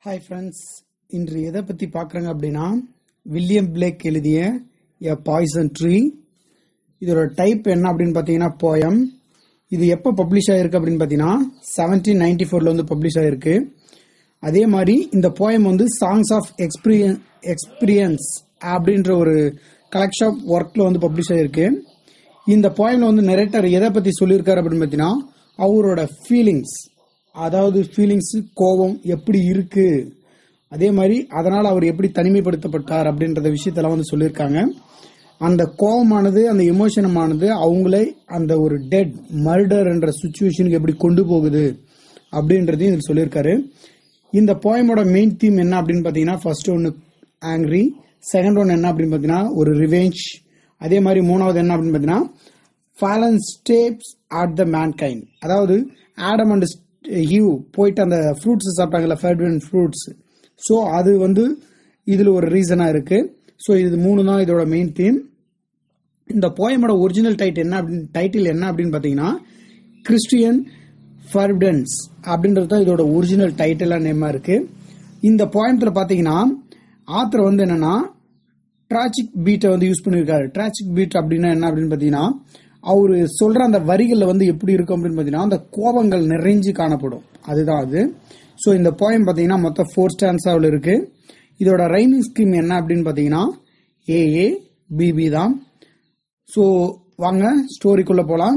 hi friends இன்று எதை பற்றி பார்க்குறாங்க அப்படின்னா வில்லியம் பிளேக் எழுதிய எ பாய்சன் ட்ரீ இதோட டைப் என்ன அப்படின்னு பார்த்தீங்கன்னா போயம் இது எப்போ பப்ளிஷ் ஆயிருக்கு அப்படின்னு பார்த்தீங்கன்னா செவன்டீன் நைன்டி ஃபோரில் வந்து பப்ளிஷ் ஆயிருக்கு அதே மாதிரி இந்த போயம் வந்து சாங்ஸ் ஆஃப் எக்ஸ்பீரியன் எக்ஸ்பீரியன்ஸ் அப்படின்ற ஒரு கலெக்ஷன் ஆஃப் ஒர்க்கில் வந்து பப்ளிஷ் ஆயிருக்கு இந்த போயம்ல வந்து நெரேட்டர் எதை பற்றி சொல்லியிருக்காரு அப்படின்னு பார்த்தீங்கன்னா அவரோட ஃபீலிங்ஸ் அதாவது ஃபீலிங்ஸ் கோபம் எப்படி இருக்கு அதே மாதிரி அதனால் அவர் எப்படி தனிமைப்படுத்தப்பட்டார் அப்படின்றத விஷயத்தெல்லாம் வந்து சொல்லியிருக்காங்க அந்த கோபமானது அந்த எமோஷனமானது அவங்களே அந்த ஒரு டெட் மர்டர் என்ற சுச்சுவேஷனுக்கு எப்படி கொண்டு போகுது அப்படின்றதையும் இதில் சொல்லியிருக்காரு இந்த போயமோட மெயின் தீம் என்ன அப்படின்னு பார்த்தீங்கன்னா ஃபர்ஸ்ட் ஒன்று ஆங்க்ரி செகண்ட் ஒன் என்ன அப்படின்னு பார்த்தீங்கன்னா ஒரு ரிவெஞ்ச் அதே மாதிரி மூணாவது என்ன அப்படின்னு பார்த்தீங்கன்னா fallen states at the mankind அதாவது ஆடம் அண்ட் ஹியூ போயிட்டு அந்த ஃப்ரூட்ஸ் சாப்பிட்டாங்கல்ல ஃபெர்டின் ஃப்ரூட்ஸ் ஸோ அது வந்து இதில் ஒரு ரீசனாக இருக்கு ஸோ இது மூணு தான் இதோட மெயின் தீம் இந்த போயமோட ஒரிஜினல் டைட்டில் என்ன அப்படின்னு டைட்டில் என்ன அப்படின்னு பார்த்தீங்கன்னா கிறிஸ்டியன் ஃபர்டன்ஸ் அப்படின்றது தான் இதோட ஒரிஜினல் டைட்டிலாக நேமாக இருக்கு இந்த போயத்தில் பார்த்தீங்கன்னா ஆத்தர் வந்து என்னன்னா ட்ராஜிக் பீட்டை வந்து யூஸ் பண்ணியிருக்காரு ட்ராஜிக் பீட் அப்படின்னா என்ன அப்படின்னு பார்த்தீங்கன்னா அவர் சொல்ற அந்த வரிகளில் வந்து எப்படி இருக்கும் அப்படின்னு பார்த்தீங்கன்னா அந்த கோபங்கள் நிறைஞ்சு காணப்படும் அதுதான் அது ஸோ இந்த போயம் பார்த்தீங்கன்னா மொத்தம் ஃபோர் ஸ்டான்ஸாவில் இருக்கு இதோட ரைமிங் ஸ்கீம் என்ன அப்படின்னு பார்த்தீங்கன்னா ஏஏ பிபி தான் ஸோ வாங்க ஸ்டோரிக்குள்ள போகலாம்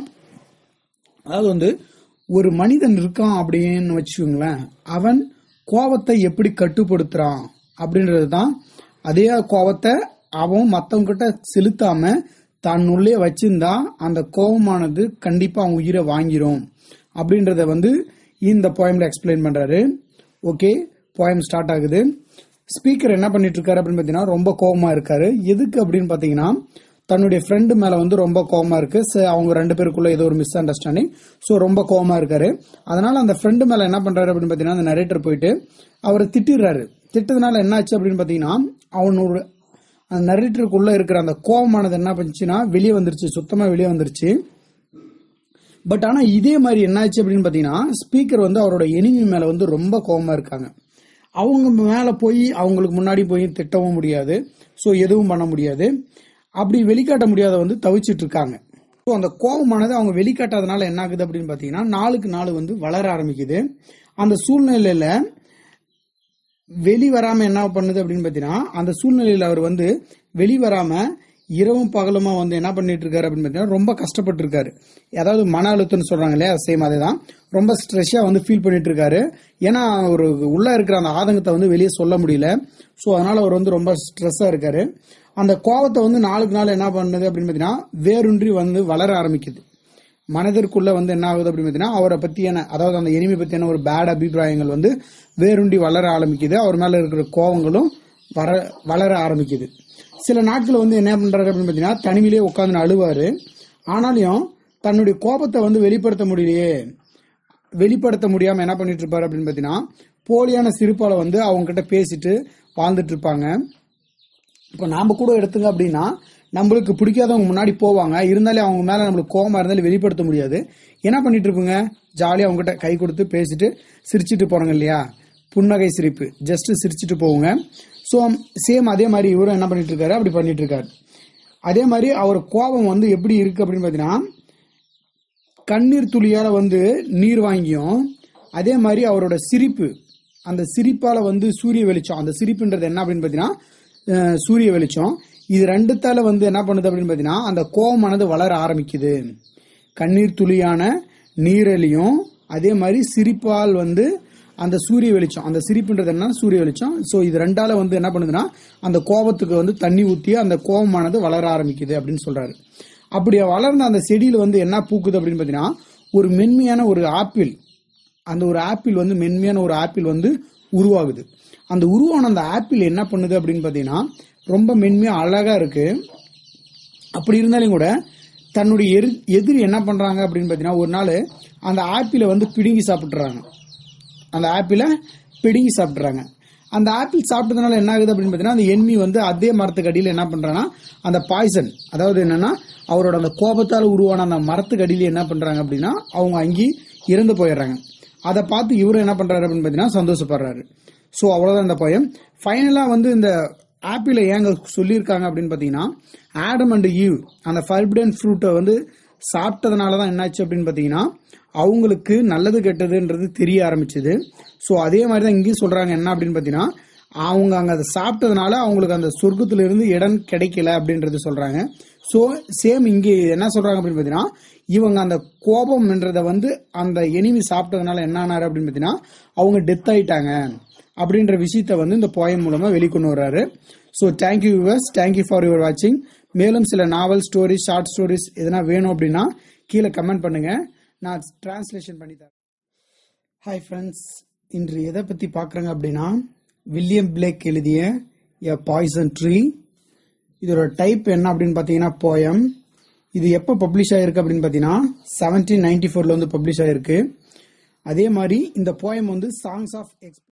அதாவது வந்து ஒரு மனிதன் இருக்கான் அப்படின்னு வச்சுக்கோங்களேன் அவன் கோபத்தை எப்படி கட்டுப்படுத்துறான் அப்படின்றது தான் அதே கோபத்தை அவன் மற்றவங்க கிட்ட செலுத்தாம தான் உள்ளே வச்சிருந்தா அந்த கோபமானது கண்டிப்பா அவன் உயிரை வாங்கிரும் அப்படின்றத வந்து இந்த போயம்ல எக்ஸ்பிளைன் பண்றாரு ஓகே போயம் ஸ்டார்ட் ஆகுது ஸ்பீக்கர் என்ன பண்ணிட்டு இருக்காரு அப்படின்னு பாத்தீங்கன்னா ரொம்ப கோபமா இருக்காரு எதுக்கு அப்படின்னு பாத்தீங்கன்னா தன்னுடைய ஃப்ரெண்டு மேல வந்து ரொம்ப கோவமா இருக்கு ச- அவங்க ரெண்டு பேருக்குள்ள ஏதோ ஒரு மிஸ் அண்டர்ஸ்டாண்டிங் ஸோ ரொம்ப கோவமா இருக்காரு அதனால அந்த ஃப்ரெண்டு மேல என்ன பண்றாரு அப்படின்னு பாத்தீங்கன்னா அந்த நரேட்டர் போயிட்டு அவரை திட்டிடுறாரு திட்டதுனால என்ன ஆச்சு அப்படின்னு பாத்தீங்கன்னா அவனோட அந்த நரேட்டருக்குள்ள இருக்கிற அந்த கோவமானது என்ன பண்ணுச்சுன்னா வெளியே வந்துருச்சு சுத்தமா வெளியே வந்துருச்சு பட் ஆனா இதே மாதிரி என்னாச்சு அப்படின்னு பாத்தீங்கன்னா ஸ்பீக்கர் வந்து அவரோட எனிமி மேல வந்து ரொம்ப கோவமா இருக்காங்க அவங்க மேல போய் அவங்களுக்கு முன்னாடி போய் திட்டவும் முடியாது ஸோ எதுவும் பண்ண முடியாது அப்படி வெளிக்காட்ட முடியாத வந்து தவிச்சிட்டு இருக்காங்க ஸோ அந்த கோபமானது அவங்க வெளிக்காட்டாதனால என்ன ஆகுது அப்படின்னு பாத்தீங்கன்னா நாளுக்கு நாள் வந்து வளர ஆரம்பிக்குது அந்த சூழ்நிலையில வெளி வராம என்ன பண்ணுது அப்படின்னு பாத்தீங்கன்னா அந்த சூழ்நிலையில அவர் வந்து வெளி வராம இரவும் பகலுமா வந்து என்ன பண்ணிட்டு இருக்காரு அப்படின்னு பாத்தீங்கன்னா ரொம்ப கஷ்டப்பட்டு இருக்காரு அதாவது மன அழுத்தம்னு சொல்றாங்க இல்லையா சேம் அதேதான் ரொம்ப ஸ்ட்ரெஸ்ஸா வந்து ஃபீல் பண்ணிட்டு இருக்காரு ஏன்னா ஒரு உள்ள இருக்கிற அந்த ஆதங்கத்தை வந்து வெளியே சொல்ல முடியல சோ அதனால அவர் வந்து ரொம்ப ஸ்ட்ரெஸ்ஸா இருக்காரு அந்த கோவத்தை வந்து நாளுக்கு நாள் என்ன பண்ணுது அப்படின்னு பாத்தீங்கன்னா வேரூன்றி வந்து வளர ஆரம்பிக்குது மனதிற்குள்ள வந்து என்ன ஆகுது அப்படின்னு பார்த்தீங்கன்னா அவரை பத்தியான அதாவது அந்த எனிமை பத்தியான ஒரு பேட் அபிப்பிராயங்கள் வந்து வேருண்டி வளர ஆரம்பிக்குது அவர் மேல இருக்கிற கோவங்களும் வர வளர ஆரம்பிக்குது சில நாட்கள் வந்து என்ன பண்றாரு அப்படின்னு பார்த்தீங்கன்னா தனிமையிலே உட்காந்து அழுவாரு ஆனாலும் தன்னுடைய கோபத்தை வந்து வெளிப்படுத்த முடியலையே வெளிப்படுத்த முடியாம என்ன பண்ணிட்டு இருப்பாரு அப்படின்னு பார்த்தீங்கன்னா போலியான சிரிப்பால வந்து அவங்க கிட்ட பேசிட்டு வாழ்ந்துட்டு இருப்பாங்க இப்போ நாம கூட எடுத்துங்க அப்படின்னா நம்மளுக்கு பிடிக்காதவங்க முன்னாடி போவாங்க இருந்தாலே அவங்க மேல நம்மளுக்கு கோவமா இருந்தாலும் வெளிப்படுத்த முடியாது என்ன பண்ணிட்டு இருப்பீங்க ஜாலியா அவங்க கிட்ட கை கொடுத்து பேசிட்டு சிரிச்சிட்டு போறாங்க இல்லையா புன்னகை சிரிப்பு ஜஸ்ட் சிரிச்சிட்டு போவோங்க ஸோ சேம் அதே மாதிரி இவரும் என்ன பண்ணிட்டு இருக்காரு அப்படி பண்ணிட்டு இருக்காரு அதே மாதிரி அவர் கோபம் வந்து எப்படி இருக்கு அப்படின்னு பாத்தீங்கன்னா கண்ணீர் துளியால வந்து நீர் வாங்கியும் அதே மாதிரி அவரோட சிரிப்பு அந்த சிரிப்பால வந்து சூரிய வெளிச்சம் அந்த சிரிப்புன்றது என்ன அப்படின்னு பாத்தீங்கன்னா அஹ், சூரிய வெளிச்சம் இது ரெண்டுத்தால வந்து என்ன பண்ணுது அப்படின்னு பாத்தீங்கன்னா அந்த கோபமானது வளர ஆரம்பிக்குது கண்ணீர் துளியான நீரலியும் அதே மாதிரி சிரிப்பால் வந்து அந்த சூரிய வெளிச்சம் அந்த சிரிப்புன்றது என்ன சூரிய வெளிச்சம் சோ இது ரெண்டால வந்து என்ன பண்ணுதுன்னா அந்த கோபத்துக்கு வந்து தண்ணி ஊத்தி அந்த கோபமானது வளர ஆரம்பிக்குது அப்படின்னு சொல்றாரு அப்படி வளர்ந்த அந்த செடியில வந்து என்ன பூக்குது அப்படின்னு பாத்தீங்கன்னா ஒரு மென்மையான ஒரு ஆப்பிள் அந்த ஒரு ஆப்பிள் வந்து மென்மையான ஒரு ஆப்பிள் வந்து உருவாகுது அந்த உருவான அந்த ஆப்பிள் என்ன பண்ணுது அப்படின்னு பாத்தீங்கன்னா ரொம்ப மென்மையா அழகா இருக்கு அப்படி இருந்தாலும் கூட தன்னுடைய எரு- எதிரி என்ன பண்றாங்க அப்படின்னு பாத்தீங்கன்னா ஒரு நாள் அந்த ஆப்பிளை வந்து பிடுங்கி சாப்பிட்டுறாங்க அந்த ஆப்பிளை பிடுங்கி சாப்பிட்றாங்க அந்த ஆப்பிள் சாப்பிட்டதுனால என்ன ஆகுது அப்படின்னு பார்த்தீங்கன்னா அந்த எண்ணி வந்து அதே மரத்துக்கு அடியில் என்ன பண்றாங்கன்னா அந்த பாய்சன் அதாவது என்னன்னா அவரோட அந்த கோபத்தால் உருவான அந்த மரத்துக்கு அடியில் என்ன பண்றாங்க அப்படின்னா அவங்க அங்கேயே இறந்து போயிடுறாங்க அதை பார்த்து இவரு என்ன பண்றாரு அப்படின்னு பார்த்தீங்கன்னா சந்தோஷப்படுறாரு ஸோ அவ்வளோதான் இந்த போயம் ஃபைனலாக வந்து இந்த ஆப்பிள் ஏங்க சொல்லியிருக்காங்க அப்படின்னு பார்த்தீங்கன்னா ஆடம் அண்ட் ஈவ் அந்த ஃபர்பிடன் ஃப்ரூட்டை வந்து சாப்பிட்டதுனால தான் என்னாச்சு அப்படின்னு பார்த்தீங்கன்னா அவங்களுக்கு நல்லது கெட்டதுன்றது தெரிய ஆரம்பிச்சது ஸோ அதே மாதிரி தான் இங்கேயும் சொல்றாங்க என்ன அப்படின்னு பார்த்தீங்கன்னா அவங்க அங்கே அதை சாப்பிட்டதுனால அவங்களுக்கு அந்த சொர்க்கத்துல இருந்து இடம் கிடைக்கல அப்படின்றது சொல்றாங்க ஸோ சேம் இங்கே என்ன சொல்றாங்க அப்படின்னு பார்த்தீங்கன்னா இவங்க அந்த கோபம்ன்றத வந்து அந்த எனிமி சாப்பிட்டதுனால என்ன ஆனாரு அப்படின்னு பார்த்தீங்கன்னா அவங்க டெத் ஆயிட்டாங்க அப்படின்ற விஷயத்த வந்து இந்த போயம் மூலமா வெளிக்கொண்டு வர்றாரு so thank you viewers thank you for your வாட்சிங் மேலும் சில நாவல் ஸ்டோரிஸ் ஷார்ட் ஸ்டோரிஸ் எதனா வேணும் அப்படின்னா கீழே கமெண்ட் பண்ணுங்க நான் டிரான்ஸ்லேஷன் பண்ணி தரேன் ஹாய் ஃப்ரெண்ட்ஸ் இன்று எதை பற்றி பார்க்குறேங்க அப்படின்னா வில்லியம் பிளேக் எழுதிய எ பாய்சன் ட்ரீ இதோட டைப் என்ன அப்படின்னு பார்த்தீங்கன்னா போயம் இது எப்போ பப்ளிஷ் ஆயிருக்கு அப்படின்னு பார்த்தீங்கன்னா செவன்டீன் நைன்டி ஃபோரில் வந்து பப்ளிஷ் ஆயிருக்கு அதே மாதிரி இந்த போயம் வந்து சாங்ஸ் ஆஃப் எக்ஸ்